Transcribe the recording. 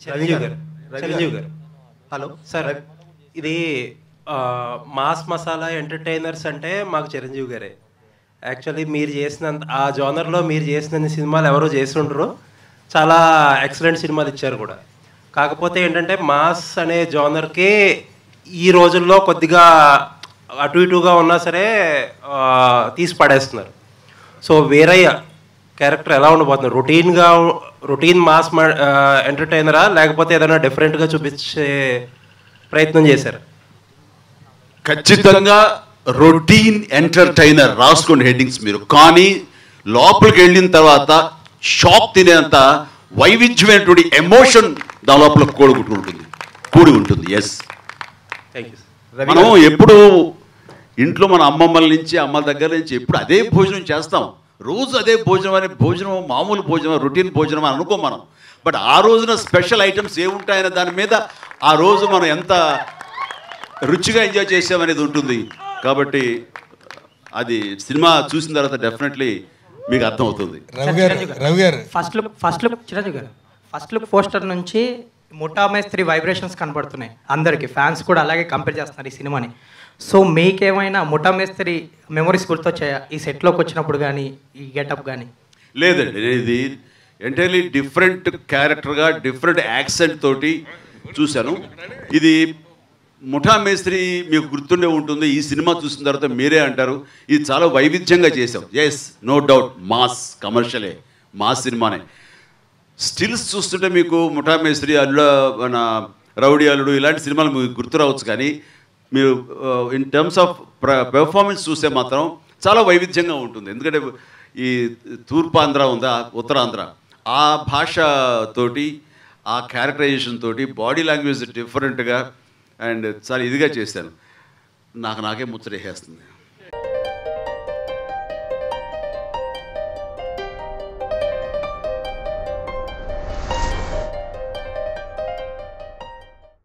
చిరంజీవి గారు చిరంజీవి గారు hello sir ఇది ఆ, మాస్ మసాలా ఎంటర్టైనర్స్ అంటే మాకు చిరంజీవి గారే యాక్చువల్లీ మీరు చేసినంత ఆ జోనర్లో మీరు చేసిన సినిమాలు ఎవరో చేసి ఉండరు చాలా ఎక్సలెంట్ సినిమాలు ఇచ్చారు కూడా కాకపోతే ఏంటంటే మాస్ అనే జోనర్కి ఈ రోజుల్లో కొద్దిగా అటు ఇటుగా ఉన్నా సరే ఆ, తీసి పడేస్తున్నారు సో వీరయ్య క్యారెక్టర్ ఎలా ఉండబోతుంది రొటీన్గా రొటీన్ మాస్ ఎంటర్టైనరా లేకపోతే ఏదైనా డిఫరెంట్గా చూపించే ప్రయత్నం చేశారు ఖచ్చితంగా రొటీన్ ఎంటర్టైనర్ రాసుకోండి హెడ్డింగ్స్ మీరు కానీ లోపలికి వెళ్ళిన తర్వాత షాక్ తినేంత వైవిధ్యమైనటువంటి ఎమోషన్ దాని లోపల కూడుకుంటూ ఉంటుంది కూడి ఉంటుంది ఎస్ థ్యాంక్ యూ మనం ఎప్పుడు ఇంట్లో మన అమ్మమ్మల నుంచి అమ్మల దగ్గర నుంచి ఎప్పుడు అదే భోజనం చేస్తాం రోజు అదే భోజనం అనే భోజనం మామూలు భోజనం రొటీన్ భోజనం అని అనుకో మనం బట్ ఆ రోజున స్పెషల్ ఐటమ్స్ ఏముంటాయనే దాని మీద ఆ రోజు మనం ఎంత రుచిగా ఎంజాయ్ చేసామనేది ఉంటుంది కాబట్టి అది సినిమా చూసిన తర్వాత డెఫినెట్లీ మీకు అర్థమవుతుంది Ravi garu Ravi garu first look first look Chiranjeevi garu first look poster నుంచి ముఠా మేస్త్రి వైబ్రేషన్స్ కనబడుతున్నాయి అందరికి ఫ్యాన్స్ కూడా అలాగే కంపేర్ చేస్తున్నారు ఈ సినిమాని సో మీకేమైనా ముఠా మేస్త్రి మెమరీస్ గుర్తొచ్చాయా ఈ సెట్లోకి వచ్చినప్పుడు కానీ ఈ గెటప్ కానీ లేదండి నేను ఇది ఎంటైర్లీ డిఫరెంట్ క్యారెక్టర్గా డిఫరెంట్ యాక్సెంట్ తోటి చూశాను ఇది ముఠా మేస్త్రి మీకు గుర్తుండే ఉంటుంది ఈ సినిమా చూసిన తర్వాత మీరే అంటారు ఇది చాలా వైవిధ్యంగా చేసాం ఎస్ నో డౌట్ మాస్ కమర్షియలే మాస్ సినిమానే స్టిల్స్ చూస్తుంటే మీకు ముఠా మేస్త్రి అల్లుడ మన రౌడీ అల్లుడు ఇలాంటి సినిమాలు మీకు గుర్తు రావచ్చు కానీ మీరు ఇన్ టర్మ్స్ ఆఫ్ పెర్ఫార్మెన్స్ చూస్తే మాత్రం చాలా వైవిధ్యంగా ఉంటుంది ఎందుకంటే ఈ తూర్పాంధ్ర ఉందా ఉత్తరాంధ్ర ఆ భాష తోటి ఆ క్యారెక్టరైజేషన్ తోటి బాడీ లాంగ్వేజ్ డిఫరెంట్గా అండ్ చాలా ఇదిగా చేశాను నాకు నాకే ముచ్చటేసేస్తుంది